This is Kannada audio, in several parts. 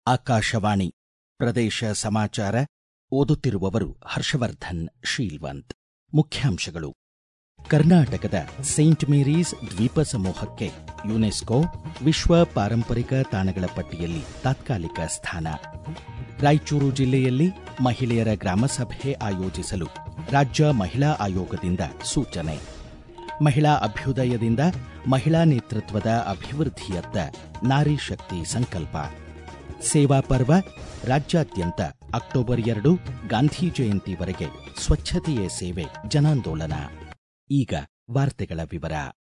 ಆಕಾಶವಾಣಿ ಪ್ರದೇಶ ಸಮಾಚಾರ ಓದುತ್ತಿರುವವರು ಹರ್ಷವರ್ಧನ್ ಶೀಲ್ವಂತ್ ಮುಖ್ಯಾಂಶಗಳು ಕರ್ನಾಟಕದ ಸೈಂಟ್ ಮೇರೀಸ್ ದ್ವೀಪ ಸಮೂಹಕ್ಕೆ ಯುನೆಸ್ಕೋ ವಿಶ್ವ ಪಾರಂಪರಿಕ ತಾಣಗಳ ಪಟ್ಟಿಯಲ್ಲಿ ತಾತ್ಕಾಲಿಕ ಸ್ಥಾನ ರಾಯಚೂರು ಜಿಲ್ಲೆಯಲ್ಲಿ ಮಹಿಳೆಯರ ಗ್ರಾಮಸಭೆ ಆಯೋಜಿಸಲು ರಾಜ್ಯ ಮಹಿಳಾ ಆಯೋಗದಿಂದ ಸೂಚನೆ ಮಹಿಳಾ ಅಭ್ಯುದಯದಿಂದ ಮಹಿಳಾ ನೇತೃತ್ವದ ಅಭಿವೃದ್ಧಿಯತ್ತ ನಾರಿ ಶಕ್ತಿ ಸಂಕಲ್ಪ ಸೇವಾ ಪರ್ವ ರಾಜ್ಯಾದ್ಯಂತ ಅಕ್ಟೋಬರ್ ಎರಡು ಗಾಂಧಿ ಜಯಂತಿವರೆಗೆ ಸ್ವಚ್ಛತೆಯೇ ಸೇವೆ ಜನಾಂದೋಲನ ಈಗ ವಾರ್ತೆಗಳ ವಿವರ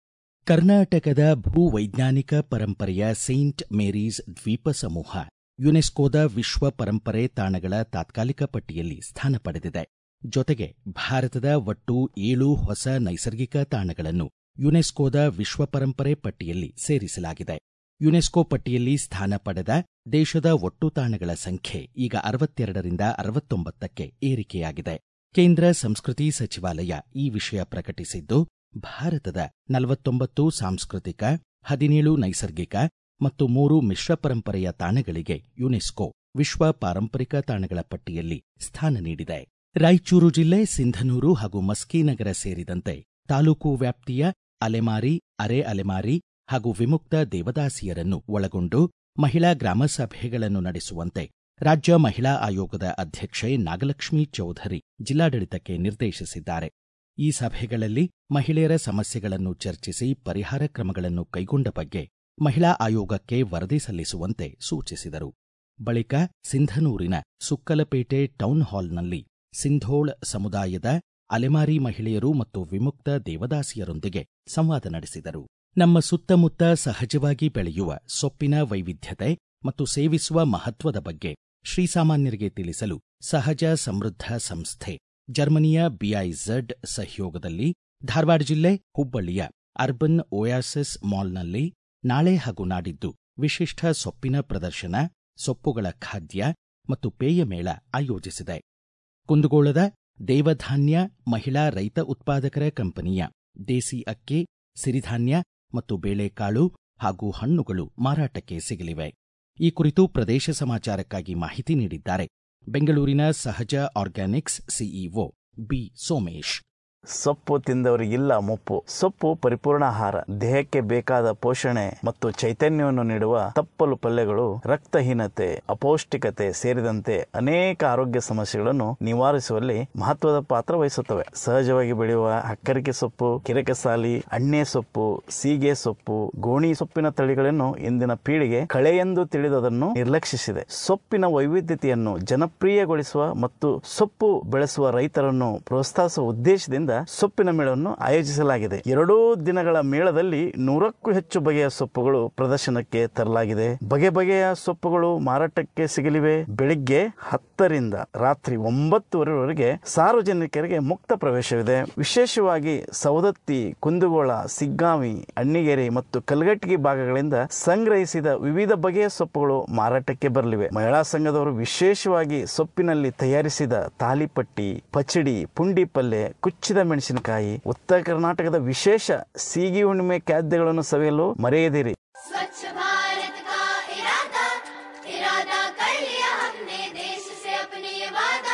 ಕರ್ನಾಟಕದ ಭೂವೈಜ್ಞಾನಿಕ ಪರಂಪರೆಯ ಸೈಂಟ್ ಮೇರೀಸ್ ದ್ವೀಪ ಸಮೂಹ ಯುನೆಸ್ಕೋದ ವಿಶ್ವ ಪರಂಪರೆ ತಾಣಗಳ ತಾತ್ಕಾಲಿಕ ಪಟ್ಟಿಯಲ್ಲಿ ಸ್ಥಾನ ಪಡೆದಿದೆ ಜೊತೆಗೆ ಭಾರತದ ಒಟ್ಟು ಏಳು ಹೊಸ ನೈಸರ್ಗಿಕ ತಾಣಗಳನ್ನು ಯುನೆಸ್ಕೋದ ವಿಶ್ವ ಪರಂಪರೆ ಪಟ್ಟಿಯಲ್ಲಿ ಸೇರಿಸಲಾಗಿದೆ ಯುನೆಸ್ಕೋ ಪಟ್ಟಿಯಲ್ಲಿ ಸ್ಥಾನ ಪಡೆದ ದೇಶದ ಒಟ್ಟು ತಾಣಗಳ ಸಂಖ್ಯೆ ಈಗ ಅರವತ್ತೆರಡರಿಂದ ಅರವತ್ತೊಂಬತ್ತಕ್ಕೆ ಏರಿಕೆಯಾಗಿದೆ ಕೇಂದ್ರ ಸಂಸ್ಕೃತಿ ಸಚಿವಾಲಯ ಈ ವಿಷಯ ಪ್ರಕಟಿಸಿದ್ದು ಭಾರತದ ನಲವತ್ತೊಂಬತ್ತು ಸಾಂಸ್ಕೃತಿಕ ಹದಿನೇಳು ನೈಸರ್ಗಿಕ ಮತ್ತು ಮೂರು ಮಿಶ್ರ ಪರಂಪರೆಯ ತಾಣಗಳಿಗೆ ಯುನೆಸ್ಕೋ ವಿಶ್ವ ಪಾರಂಪರಿಕ ತಾಣಗಳ ಪಟ್ಟಿಯಲ್ಲಿ ಸ್ಥಾನ ನೀಡಿದೆ ರಾಯಚೂರು ಜಿಲ್ಲೆ ಸಿಂಧನೂರು ಹಾಗೂ ಮಸ್ಕಿನಗರ ಸೇರಿದಂತೆ ತಾಲೂಕು ವ್ಯಾಪ್ತಿಯ ಅಲೆಮಾರಿ ಅರೆ ಅಲೆಮಾರಿ ಹಾಗೂ ವಿಮುಕ್ತ ದೇವದಾಸಿಯರನ್ನು ಒಳಗೊಂಡು ಮಹಿಳಾ ಗ್ರಾಮ ಸಭೆಗಳನ್ನು ನಡೆಸುವಂತೆ ರಾಜ್ಯ ಮಹಿಳಾ ಆಯೋಗದ ಅಧ್ಯಕ್ಷೆ ನಾಗಲಕ್ಷ್ಮಿ ಚೌಧರಿ ಜಿಲ್ಲಾಡಳಿತಕ್ಕೆ ನಿರ್ದೇಶಿಸಿದ್ದಾರೆ ಈ ಸಭೆಗಳಲ್ಲಿ ಮಹಿಳೆಯರ ಸಮಸ್ಯೆಗಳನ್ನು ಚರ್ಚಿಸಿ ಪರಿಹಾರ ಕ್ರಮಗಳನ್ನು ಕೈಗೊಂಡ ಬಗ್ಗೆ ಮಹಿಳಾ ಆಯೋಗಕ್ಕೆ ವರದಿ ಸಲ್ಲಿಸುವಂತೆ ಸೂಚಿಸಿದರು ಬಳಿಕ ಸಿಂಧನೂರಿನ ಸುಕ್ಕಲಪೇಟೆ ಟೌನ್ ಹಾಲ್ನಲ್ಲಿ ಸಿಂಧೋಳ್ ಸಮುದಾಯದ ಅಲೆಮಾರಿ ಮಹಿಳೆಯರು ಮತ್ತು ವಿಮುಕ್ತ ದೇವದಾಸಿಯರೊಂದಿಗೆ ಸಂವಾದ ನಡೆಸಿದರು ನಮ್ಮ ಸುತ್ತಮುತ್ತ ಸಹಜವಾಗಿ ಬೆಳೆಯುವ ಸೊಪ್ಪಿನ ವೈವಿಧ್ಯತೆ ಮತ್ತು ಸೇವಿಸುವ ಮಹತ್ವದ ಬಗ್ಗೆ ಶ್ರೀಸಾಮಾನ್ಯರಿಗೆ ತಿಳಿಸಲು ಸಹಜ ಸಮೃದ್ಧ ಸಂಸ್ಥೆ ಜರ್ಮನಿಯ ಬಿಐಝಡ್ ಸಹಯೋಗದಲ್ಲಿ ಧಾರವಾಡ ಜಿಲ್ಲೆ ಹುಬ್ಬಳ್ಳಿಯ ಅರ್ಬನ್ ಓಯಾಸಿಸ್ ಮಾಲ್ನಲ್ಲಿ ನಾಳೆ ಹಾಗೂ ನಾಡಿದ್ದು ವಿಶಿಷ್ಟ ಸೊಪ್ಪಿನ ಪ್ರದರ್ಶನ ಸೊಪ್ಪುಗಳ ಖಾದ್ಯ ಮತ್ತು ಪೇಯ ಮೇಳ ಆಯೋಜಿಸಿದೆ ಕುಂದಗೋಳದ ದೇವಧಾನ್ಯ ಮಹಿಳಾ ರೈತ ಉತ್ಪಾದಕರ ಕಂಪನಿಯ ದೇಸಿ ಅಕ್ಕಿ ಸಿರಿಧಾನ್ಯ ಮತ್ತು ಬೇಳೆಕಾಳು ಹಾಗೂ ಹಣ್ಣುಗಳು ಮಾರಾಟಕ್ಕೆ ಸಿಗಲಿವೆ ಈ ಕುರಿತು ಪ್ರದೇಶ ಸಮಾಚಾರಕ್ಕಾಗಿ ಮಾಹಿತಿ ನೀಡಿದ್ದಾರೆ ಬೆಂಗಳೂರಿನ ಸಹಜ ಆರ್ಗ್ಯಾನಿಕ್ಸ್ ಸಿಇಒ ಬಿ ಸೋಮೇಶ್ ಸೊಪ್ಪು ತಿಂದವರಿಗಿಲ್ಲ ಮುಪ್ಪು ಸೊಪ್ಪು ಪರಿಪೂರ್ಣ ಆಹಾರ ದೇಹಕ್ಕೆ ಬೇಕಾದ ಪೋಷಣೆ ಮತ್ತು ಚೈತನ್ಯವನ್ನು ನೀಡುವ ತಪ್ಪಲು ಪಲ್ಯಗಳು ರಕ್ತಹೀನತೆ ಅಪೌಷ್ಟಿಕತೆ ಸೇರಿದಂತೆ ಅನೇಕ ಆರೋಗ್ಯ ಸಮಸ್ಯೆಗಳನ್ನು ನಿವಾರಿಸುವಲ್ಲಿ ಮಹತ್ವದ ಪಾತ್ರ ವಹಿಸುತ್ತವೆ ಸಹಜವಾಗಿ ಬೆಳೆಯುವ ಹಕ್ಕರಿಕೆ ಸೊಪ್ಪು ಕಿರಕಸಾಲಿ ಅಣ್ಣೆ ಸೊಪ್ಪು ಸೀಗೆ ಸೊಪ್ಪು ಗೋಣಿ ಸೊಪ್ಪಿನ ತಳಿಗಳನ್ನು ಇಂದಿನ ಪೀಳಿಗೆ ಕಳೆಯೆಂದು ತಿಳಿದದನ್ನು ನಿರ್ಲಕ್ಷಿಸಿದೆ ಸೊಪ್ಪಿನ ವೈವಿಧ್ಯತೆಯನ್ನು ಜನಪ್ರಿಯಗೊಳಿಸುವ ಮತ್ತು ಸೊಪ್ಪು ಬೆಳೆಸುವ ರೈತರನ್ನು ಪ್ರೋತ್ಸಾಹಿಸುವ ಉದ್ದೇಶದಿಂದ ಸೊಪ್ಪಿನ ಮೇಳವನ್ನು ಆಯೋಜಿಸಲಾಗಿದೆ ಎರಡೂ ದಿನಗಳ ಮೇಳದಲ್ಲಿ ನೂರಕ್ಕೂ ಹೆಚ್ಚು ಬಗೆಯ ಸೊಪ್ಪುಗಳು ಪ್ರದರ್ಶನಕ್ಕೆ ತರಲಾಗಿದೆ ಬಗೆ ಬಗೆಯ ಸೊಪ್ಪುಗಳು ಮಾರಾಟಕ್ಕೆ ಸಿಗಲಿವೆ ಬೆಳಿಗ್ಗೆ ಹತ್ತರಿಂದ ರಾತ್ರಿ ಒಂಬತ್ತುವರೆವರೆಗೆ ಸಾರ್ವಜನಿಕರಿಗೆ ಮುಕ್ತ ಪ್ರವೇಶವಿದೆ ವಿಶೇಷವಾಗಿ ಸವದತ್ತಿ ಕುಂದಗೋಳ ಸಿಗ್ಗಾವಿ ಅಣ್ಣಿಗೇರಿ ಮತ್ತು ಕಲ್ಗಟ್ಟಿಗೆ ಭಾಗಗಳಿಂದ ಸಂಗ್ರಹಿಸಿದ ವಿವಿಧ ಬಗೆಯ ಸೊಪ್ಪುಗಳು ಮಾರಾಟಕ್ಕೆ ಬರಲಿವೆ ಮಹಿಳಾ ಸಂಘದವರು ವಿಶೇಷವಾಗಿ ಸೊಪ್ಪಿನಲ್ಲಿ ತಯಾರಿಸಿದ ತಾಲಿಪಟ್ಟಿ ಪಚಡಿ ಪುಂಡಿ ಪಲ್ಯ ಕುಚ್ಚಿದ ಮೆಣಸಿನಕಾಯಿ ಉತ್ತರ ಕರ್ನಾಟಕದ ವಿಶೇಷ ಸೀಗಿ ಹುಣ್ಣಿಮೆ ಖಾದ್ಯಗಳನ್ನು ಸವಿಯಲು ಮರೆಯದಿರಿ स्वच्छ भारत का इरादा इरादा कर लिया हमने देश से अपने ये वादा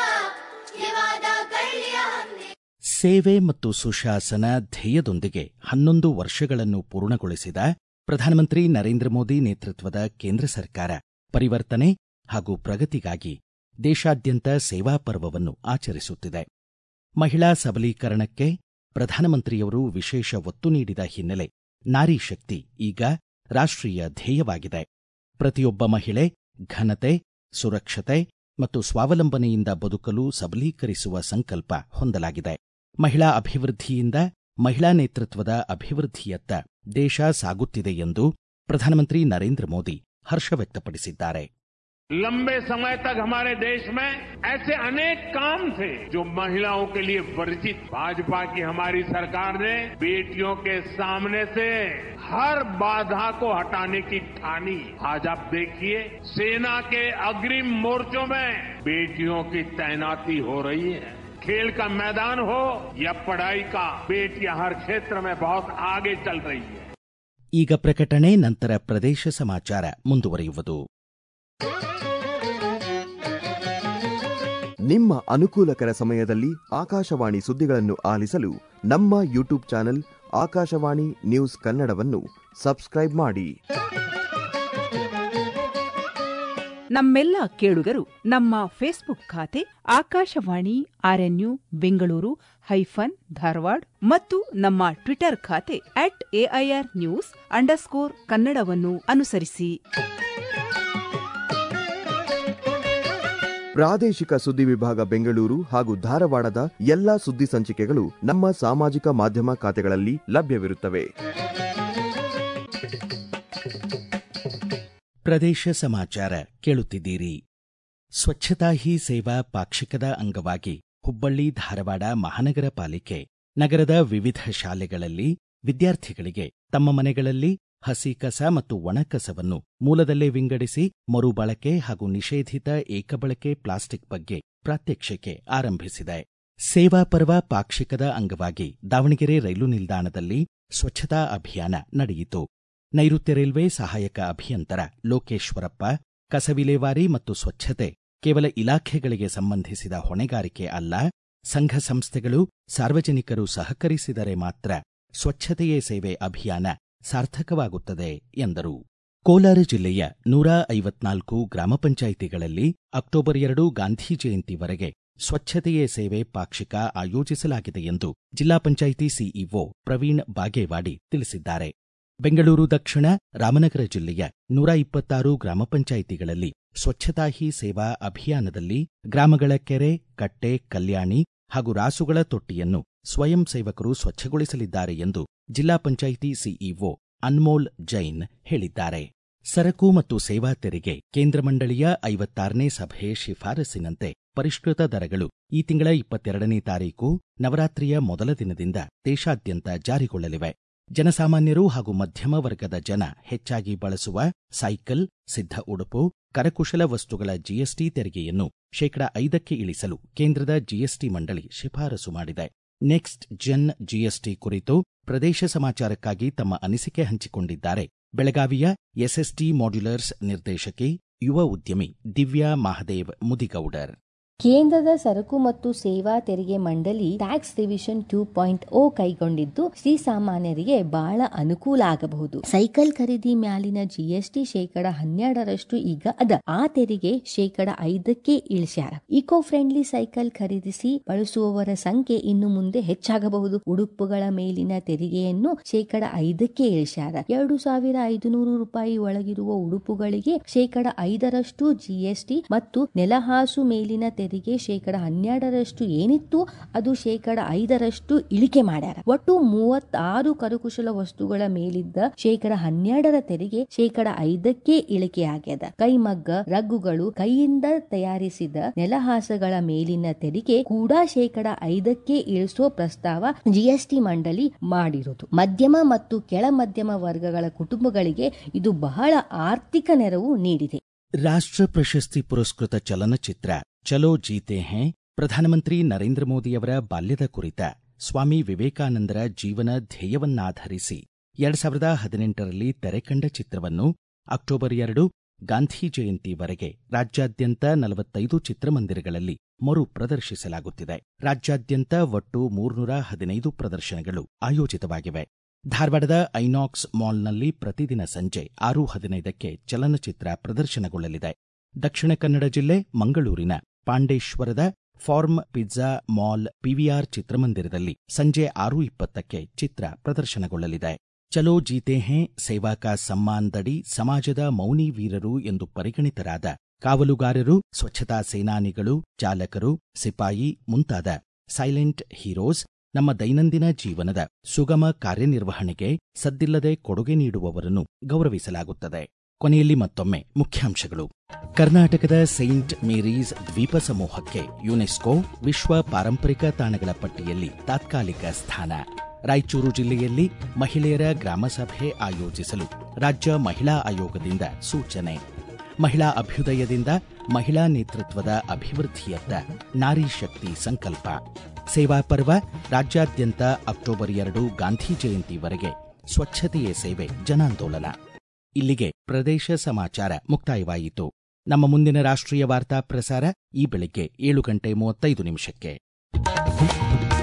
ये वादा कर लिया हमने ಸೇವೆ ಮತ್ತು ಸುಶಾಸನ ಧ್ಯೇಯದೊಂದಿಗೆ ಹನ್ನೊಂದು ವರ್ಷಗಳನ್ನು ಪೂರ್ಣಗೊಳಿಸಿದ ಪ್ರಧಾನಮಂತ್ರಿ ನರೇಂದ್ರ ಮೋದಿ ನೇತೃತ್ವದ ಕೇಂದ್ರ ಸರ್ಕಾರ ಪರಿವರ್ತನೆ ಹಾಗೂ ಪ್ರಗತಿಗಾಗಿ ದೇಶಾದ್ಯಂತ ಸೇವಾ ಪರ್ವವನ್ನು ಆಚರಿಸುತ್ತಿದೆ ಮಹಿಳಾ ಸಬಲೀಕರಣಕ್ಕೆ ಪ್ರಧಾನಮಂತ್ರಿಯವರು ವಿಶೇಷ ಒತ್ತು ನೀಡಿದ ಹಿನ್ನೆಲೆ ನಾರಿ ಶಕ್ತಿ ಈಗ ರಾಷ್ಟ್ರೀಯ ಧ್ಯೇಯವಾಗಿದೆ ಪ್ರತಿಯೊಬ್ಬ ಮಹಿಳೆ ಘನತೆ ಸುರಕ್ಷತೆ ಮತ್ತು ಸ್ವಾವಲಂಬನೆಯಿಂದ ಬದುಕಲು ಸಬಲೀಕರಿಸುವ ಸಂಕಲ್ಪ ಹೊಂದಲಾಗಿದೆ ಮಹಿಳಾ ಅಭಿವೃದ್ಧಿಯಿಂದ ಮಹಿಳಾ ನೇತೃತ್ವದ ಅಭಿವೃದ್ಧಿಯತ್ತ ದೇಶ ಸಾಗುತ್ತಿದೆ ಎಂದು ಪ್ರಧಾನಮಂತ್ರಿ ನರೇಂದ್ರ ಮೋದಿ ಹರ್ಷ ವ್ಯಕ್ತಪಡಿಸಿದ್ದಾರೆ लंबे समय तक हमारे देश में ऐसे अनेक काम थे जो महिलाओं के लिए वर्जित भाजपा की हमारी सरकार ने बेटियों के सामने से हर बाधा को हटाने की ठानी आज आप देखिए सेना के अग्रिम मोर्चों में बेटियों की तैनाती हो रही है खेल का मैदान हो या पढ़ाई का बेटियां हर क्षेत्र में बहुत आगे चल रही है ಈಗ ಪ್ರಕಟಣೆ ನಂತರ ಪ್ರದೇಶ ಸಮಾಚಾರ ಮುಂದುವರಿಯುವುದು ನಿಮ್ಮ ಅನುಕೂಲಕರ ಸಮಯದಲ್ಲಿ ಆಕಾಶವಾಣಿ ಸುದ್ದಿಗಳನ್ನು ಆಲಿಸಲು ನಮ್ಮ ಯೂಟ್ಯೂಬ್ ಚಾನೆಲ್ ಆಕಾಶವಾಣಿ ನ್ಯೂಸ್ ಕನ್ನಡವನ್ನು ಸಬ್ಸ್ಕ್ರೈಬ್ ಮಾಡಿ ನಮ್ಮೆಲ್ಲ ಕೇಳುಗರು ನಮ್ಮ ಫೇಸ್ಬುಕ್ ಖಾತೆ ಆಕಾಶವಾಣಿ ಆರ್ಎನ್ಯು ಬೆಂಗಳೂರು ಹೈಫನ್ ಧಾರವಾಡ ಮತ್ತು ನಮ್ಮ ಟ್ವಿಟರ್ ಖಾತೆ ಅಟ್ ಎಐಆರ್ ನ್ಯೂಸ್ ಅಂಡರ್ಸ್ಕೋರ್ ಕನ್ನಡವನ್ನು ಅನುಸರಿಸಿ ಪ್ರಾದೇಶಿಕ ಸುದ್ದಿ ವಿಭಾಗ ಬೆಂಗಳೂರು ಹಾಗೂ ಧಾರವಾಡದ ಎಲ್ಲಾ ಸುದ್ದಿ ಸಂಚಿಕೆಗಳು ನಮ್ಮ ಸಾಮಾಜಿಕ ಮಾಧ್ಯಮ ಖಾತೆಗಳಲ್ಲಿ ಲಭ್ಯವಿರುತ್ತವೆ ಪ್ರದೇಶ ಸಮಾಚಾರ ಕೇಳುತ್ತಿದ್ದೀರಿ ಸ್ವಚ್ಛತಾ ಹಿ ಸೇವಾ ಪಾಕ್ಷಿಕದ ಅಂಗವಾಗಿ ಹುಬ್ಬಳ್ಳಿ ಧಾರವಾಡ ಮಹಾನಗರ ಪಾಲಿಕೆ ನಗರದ ವಿವಿಧ ಶಾಲೆಗಳಲ್ಲಿ ವಿದ್ಯಾರ್ಥಿಗಳಿಗೆ ತಮ್ಮ ಮನೆಗಳಲ್ಲಿ ಹಸಿ ಕಸ ಮತ್ತು ಒಣ ಕಸವನ್ನು ಮೂಲದಲ್ಲೇ ವಿಂಗಡಿಸಿ ಮರುಬಳಕೆ ಹಾಗೂ ನಿಷೇಧಿತ ಏಕಬಳಕೆ ಪ್ಲಾಸ್ಟಿಕ್ ಬಗ್ಗೆ ಪ್ರಾತ್ಯಕ್ಷಿಕೆ ಆರಂಭಿಸಿದೆ ಸೇವಾ ಪರ್ವ ಪಾಕ್ಷಿಕದ ಅಂಗವಾಗಿ ದಾವಣಗೆರೆ ರೈಲು ನಿಲ್ದಾಣದಲ್ಲಿ ಸ್ವಚ್ಛತಾ ಅಭಿಯಾನ ನಡೆಯಿತು ನೈಋತ್ಯ ರೈಲ್ವೆ ಸಹಾಯಕ ಅಭಿಯಂತರ ಲೋಕೇಶ್ವರಪ್ಪ ಕಸ ವಿಲೇವಾರಿ ಮತ್ತು ಸ್ವಚ್ಛತೆ ಕೇವಲ ಇಲಾಖೆಗಳಿಗೆ ಸಂಬಂಧಿಸಿದ ಹೊಣೆಗಾರಿಕೆ ಅಲ್ಲ ಸಂಘ ಸಂಸ್ಥೆಗಳು ಸಾರ್ವಜನಿಕರು ಸಹಕರಿಸಿದರೆ ಮಾತ್ರ ಸ್ವಚ್ಛತೆಯೇ ಸೇವೆ ಅಭಿಯಾನ ಸಾರ್ಥಕವಾಗುತ್ತದೆ ಎಂದರು ಕೋಲಾರ ಜಿಲ್ಲೆಯ ನೂರ ಐವತ್ನಾಲ್ಕು ಗ್ರಾಮ ಪಂಚಾಯಿತಿಗಳಲ್ಲಿ ಅಕ್ಟೋಬರ್ ಎರಡು ಗಾಂಧಿ ಜಯಂತಿವರೆಗೆ ಸ್ವಚ್ಛತೆಯೇ ಸೇವೆ ಪಾಕ್ಷಿಕ ಆಯೋಜಿಸಲಾಗಿದೆ ಎಂದು ಜಿಲ್ಲಾ ಪಂಚಾಯಿತಿ ಸಿಇಒ ಪ್ರವೀಣ್ ಬಾಗೇವಾಡಿ ತಿಳಿಸಿದ್ದಾರೆ ಬೆಂಗಳೂರು ದಕ್ಷಿಣ ರಾಮನಗರ ಜಿಲ್ಲೆಯ ನೂರ ಇಪ್ಪತ್ತಾರು ಗ್ರಾಮ ಪಂಚಾಯಿತಿಗಳಲ್ಲಿ ಸ್ವಚ್ಛತಾ ಹಿ ಸೇವಾ ಅಭಿಯಾನದಲ್ಲಿ ಗ್ರಾಮಗಳ ಕೆರೆ ಕಟ್ಟೆ ಕಲ್ಯಾಣಿ ಹಾಗೂ ರಾಸುಗಳ ತೊಟ್ಟಿಯನ್ನು ಸ್ವಯಂ ಸೇವಕರು ಸ್ವಚ್ಛಗೊಳಿಸಲಿದ್ದಾರೆ ಎಂದು ಜಿಲ್ಲಾ ಪಂಚಾಯಿತಿ ಸಿಇಒ ಅನ್ಮೋಲ್ ಜೈನ್ ಹೇಳಿದ್ದಾರೆ ಸರಕು ಮತ್ತು ಸೇವಾ ತೆರಿಗೆ ಕೇಂದ್ರ ಮಂಡಳಿಯ ಐವತ್ತಾರನೇ ಸಭೆ ಶಿಫಾರಸಿನಂತೆ ಪರಿಷ್ಕೃತ ದರಗಳು ಈ ತಿಂಗಳ ಇಪ್ಪತ್ತೆರಡನೇ ತಾರೀಕು ನವರಾತ್ರಿಯ ಮೊದಲ ದಿನದಿಂದ ದೇಶಾದ್ಯಂತ ಜಾರಿಗೊಳ್ಳಲಿವೆ ಜನಸಾಮಾನ್ಯರು ಹಾಗೂ ಮಧ್ಯಮ ವರ್ಗದ ಜನ ಹೆಚ್ಚಾಗಿ ಬಳಸುವ ಸೈಕಲ್ ಸಿದ್ಧ ಉಡುಪು ಕರಕುಶಲ ವಸ್ತುಗಳ ಜಿಎಸ್ಟಿ ತೆರಿಗೆಯನ್ನು ಶೇಕಡಾ ಐದಕ್ಕೆ ಇಳಿಸಲು ಕೇಂದ್ರದ ಜಿಎಸ್ಟಿ ಮಂಡಳಿ ಶಿಫಾರಸು ಮಾಡಿದೆ ನೆಕ್ಸ್ಟ್ ಜೆನ್ ಜಿಎಸ್ಟಿ ಕುರಿತು ಪ್ರದೇಶ ಸಮಾಚಾರಕ್ಕಾಗಿ ತಮ್ಮ ಅನಿಸಿಕೆ ಹಂಚಿಕೊಂಡಿದ್ದಾರೆ ಬೆಳಗಾವಿಯ ಎಸ್ಎಸ್ಟಿ ಮಾಡ್ಯುಲರ್ಸ್ ನಿರ್ದೇಶಕಿ ಯುವ ಉದ್ಯಮಿ ದಿವ್ಯಾ ಮಹದೇವ್ ಮುದಿಗೌಡರ್ ಕೇಂದ್ರದ ಸರಕು ಮತ್ತು ಸೇವಾ ತೆರಿಗೆ ಮಂಡಳಿ tax revision two point O ಕೈಗೊಂಡಿದ್ದು ಶ್ರೀಸಾಮಾನ್ಯರಿಗೆ ಬಹಳ ಅನುಕೂಲ ಆಗಬಹುದು ಸೈಕಲ್ ಖರೀದಿ ಮ್ಯಾಲಿನ ಜಿಎಸ್ಟಿ ಶೇಕಡ ಹನ್ನೆರಡರಷ್ಟು ಈಗ ಅದ ಆ ತೆರಿಗೆ ಶೇಕಡ ಐದಕ್ಕೆ ಇಳಿಸ್ಯಾರ ಇಕೋ ಫ್ರೆಂಡ್ಲಿ ಸೈಕಲ್ ಖರೀದಿಸಿ ಬಳಸುವವರ ಸಂಖ್ಯೆ ಇನ್ನು ಮುಂದೆ ಹೆಚ್ಚಾಗಬಹುದು ಉಡುಪುಗಳ ಮೇಲಿನ ತೆರಿಗೆಯನ್ನು ಶೇಕಡ ಐದಕ್ಕೆ ಇಳಿಸ್ಯಾರ ಎರಡು ಸಾವಿರ ಐದುನೂರು ರೂಪಾಯಿ ಒಳಗಿರುವ ಉಡುಪುಗಳಿಗೆ ಶೇಕಡ ಐದರಷ್ಟು ಜಿಎಸ್ಟಿ ಮತ್ತು ನೆಲಹಾಸು ಮೇಲಿನ ತೆರಿಗೆ ಶೇಕಡ ಹನ್ನೆರಡರಷ್ಟು ಏನಿತ್ತು ಅದು ಶೇಕಡ ಐದರಷ್ಟು ಇಳಿಕೆ ಮಾಡ್ಯಾರ ಒಟ್ಟು ಮೂವತ್ತಾರು ಕರಕುಶಲ ವಸ್ತುಗಳ ಮೇಲಿದ್ದ ಶೇಕಡ ಹನ್ನೆರಡರ ತೆರಿಗೆ ಶೇಕಡ ಐದಕ್ಕೆ ಇಳಿಕೆ ಆಗ್ಯದ ಕೈಮಗ್ಗ ರಗ್ಗುಗಳು ಕೈಯಿಂದ ತಯಾರಿಸಿದ ನೆಲಹಾಸಗಳ ಮೇಲಿನ ತೆರಿಗೆ ಕೂಡ ಶೇಕಡ ಐದಕ್ಕೆ ಇಳಿಸುವ ಪ್ರಸ್ತಾವ ಜಿಎಸ್ಟಿ ಮಂಡಳಿ ಮಾಡಿರುವುದು ಮಧ್ಯಮ ಮತ್ತು ಕೆಳ ಮಧ್ಯಮ ವರ್ಗಗಳ ಕುಟುಂಬಗಳಿಗೆ ಇದು ಬಹಳ ಆರ್ಥಿಕ ನೆರವು ನೀಡಿದೆ ರಾಷ್ಟ್ರ ಪ್ರಶಸ್ತಿ ಪುರಸ್ಕೃತ ಚಲನಚಿತ್ರ ಚಲೋ ಜೀತೆ ಹೇ ಪ್ರಧಾನಮಂತ್ರಿ ನರೇಂದ್ರ ಮೋದಿಯವರ ಬಾಲ್ಯದ ಕುರಿತ ಸ್ವಾಮಿ ವಿವೇಕಾನಂದರ ಜೀವನ ಧ್ಯೇಯವನ್ನಾಧರಿಸಿ ಎರಡ್ ಸಾವಿರದ ಹದಿನೆಂಟರಲ್ಲಿ ತೆರೆಕಂಡ ಚಿತ್ರವನ್ನು ಅಕ್ಟೋಬರ್ ಎರಡು ಗಾಂಧಿ ಜಯಂತಿವರೆಗೆ ರಾಜ್ಯಾದ್ಯಂತ ನಲವತ್ತೈದು ಚಿತ್ರಮಂದಿರಗಳಲ್ಲಿ ಮರು ಪ್ರದರ್ಶಿಸಲಾಗುತ್ತಿದೆ ರಾಜ್ಯಾದ್ಯಂತ ಒಟ್ಟು ಮೂರ್ನೂರ ಹದಿನೈದು ಪ್ರದರ್ಶನಗಳು ಆಯೋಜಿತವಾಗಿವೆ ಧಾರವಾಡದ ಐನಾಕ್ಸ್ ಮಾಲ್ನಲ್ಲಿ ಪ್ರತಿದಿನ ಸಂಜೆ ಆರು ಹದಿನೈದಕ್ಕೆ ಚಲನಚಿತ್ರ ಪ್ರದರ್ಶನಗೊಳ್ಳಲಿದೆ ದಕ್ಷಿಣ ಕನ್ನಡ ಜಿಲ್ಲೆ ಮಂಗಳೂರಿನ ಪಾಂಡೇಶ್ವರದ ಫಾರ್ಮ್ ಪಿಜ್ಜಾ ಮಾಲ್ ಪಿವಿಆರ್ ಚಿತ್ರಮಂದಿರದಲ್ಲಿ ಸಂಜೆ ಆರು ಇಪ್ಪತ್ತಕ್ಕೆ ಚಿತ್ರ ಪ್ರದರ್ಶನಗೊಳ್ಳಲಿದೆ ಚಲೋ ಜೀತೆ ಹೇ ಸೇವಾ ಕಾ ಸಮ್ಮಾನ್ದಡಿ ಸಮಾಜದ ಮೌನಿ ವೀರರು ಎಂದು ಪರಿಗಣಿತರಾದ ಕಾವಲುಗಾರರು ಸ್ವಚ್ಛತಾ ಸೇನಾನಿಗಳು ಚಾಲಕರು ಸಿಪಾಯಿ ಮುಂತಾದ ಸೈಲೆಂಟ್ ಹೀರೋಸ್ ನಮ್ಮ ದೈನಂದಿನ ಜೀವನದ ಸುಗಮ ಕಾರ್ಯನಿರ್ವಹಣೆಗೆ ಸದ್ದಿಲ್ಲದೆ ಕೊಡುಗೆ ನೀಡುವವರನ್ನು ಗೌರವಿಸಲಾಗುತ್ತದೆ ಕೊನೆಯಲ್ಲಿ ಮತ್ತೊಮ್ಮೆ ಮುಖ್ಯಾಂಶಗಳು ಕರ್ನಾಟಕದ ಸೈಂಟ್ ಮೇರೀಸ್ ದ್ವೀಪ ಸಮೂಹಕ್ಕೆ ಯುನೆಸ್ಕೋ ವಿಶ್ವ ಪಾರಂಪರಿಕ ತಾಣಗಳ ಪಟ್ಟಿಯಲ್ಲಿ ತಾತ್ಕಾಲಿಕ ಸ್ಥಾನ ರಾಯಚೂರು ಜಿಲ್ಲೆಯಲ್ಲಿ ಮಹಿಳೆಯರ ಗ್ರಾಮಸಭೆ ಆಯೋಜಿಸಲು ರಾಜ್ಯ ಮಹಿಳಾ ಆಯೋಗದಿಂದ ಸೂಚನೆ ಮಹಿಳಾ ಅಭ್ಯುದಯದಿಂದ ಮಹಿಳಾ ನೇತೃತ್ವದ ಅಭಿವೃದ್ಧಿಯತ್ತ ನಾರಿ ಶಕ್ತಿ ಸಂಕಲ್ಪ ಸೇವಾ ಪರ್ವ ರಾಜ್ಯಾದ್ಯಂತ ಅಕ್ಟೋಬರ್ ಎರಡು ಗಾಂಧಿ ಜಯಂತಿವರೆಗೆ ಸ್ವಚ್ಛತೆಯೇ ಸೇವೆ ಜನಾಂದೋಲನ ಇಲ್ಲಿಗೆ ಪ್ರದೇಶ ಸಮಾಚಾರ ಮುಕ್ತಾಯವಾಯಿತು ನಮ್ಮ ಮುಂದಿನ ರಾಷ್ಟ್ರೀಯ ವಾರ್ತಾ ಪ್ರಸಾರ ಈ ಬೆಳಿಗ್ಗೆ ಏಳು ಗಂಟೆ ಮೂವತ್ತೈದು ನಿಮಿಷಕ್ಕೆ